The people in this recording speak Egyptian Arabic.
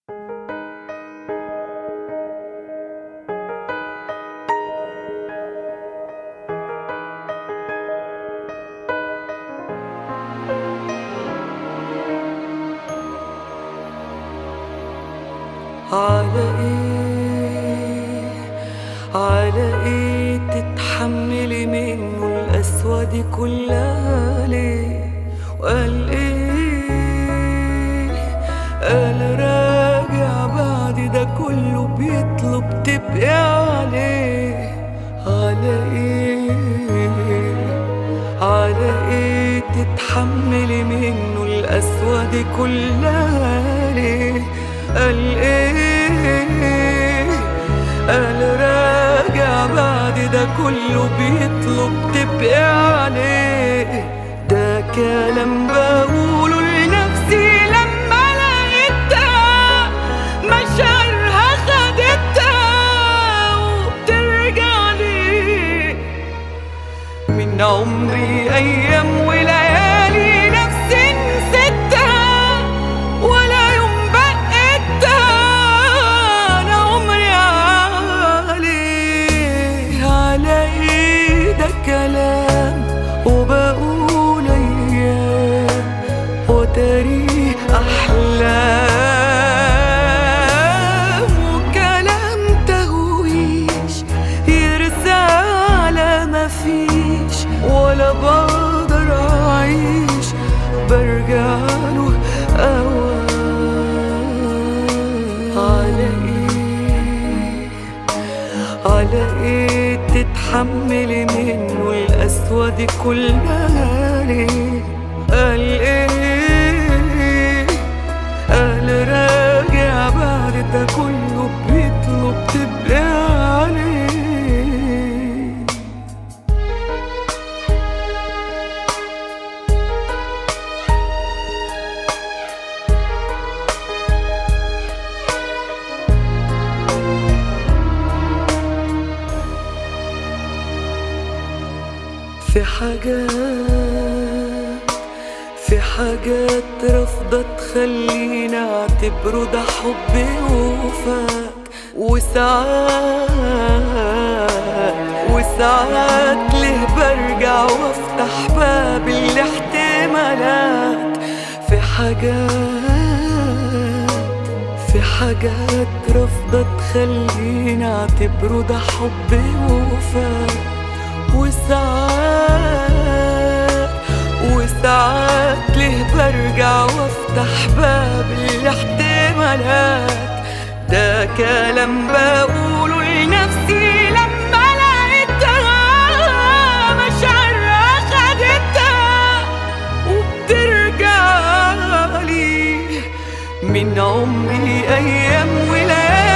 على ايه على ايه تتحملي منه القسوة دي كلها ليه وقال ايه قال راجع بعد ده كله بيطلب تبقي عليه على ايه على ايه تتحملي منه القسوة دي كلها ليه قال ايه قال راجع بعد ده كله بيطلب تبقي عليه ده كلام بقوله لنفسي لما لقيتها مشاعرها خدتها وبترجع لي من عمري أيام وليالي نفسي نسيتها ولا يوم بقيتها أنا عمري عليه على إيه ده كلام وبقول أيام وتاريخ أحلام وكلام تهويش يرسى على ما فيش ولا بقدر أعيش برجع له أوام على إيه على ايه تتحملي منه القسوة دي كلها ليه قال ايه قال راجع بعد ده كله بيطلب تبقى عليه في حاجات في حاجات رافضة تخليني اعتبره ده حب وفاك وساعات وساعات ليه برجع وافتح باب الاحتمالات في حاجات في حاجات رافضة تخليني اعتبره ده حب وفاك وساعات وساعات ليه برجع وافتح باب الاحتمالات ده كلام بقوله لنفسي لما لقيتها مشاعرها خدتها وبترجع لي من عمري ايام وليالي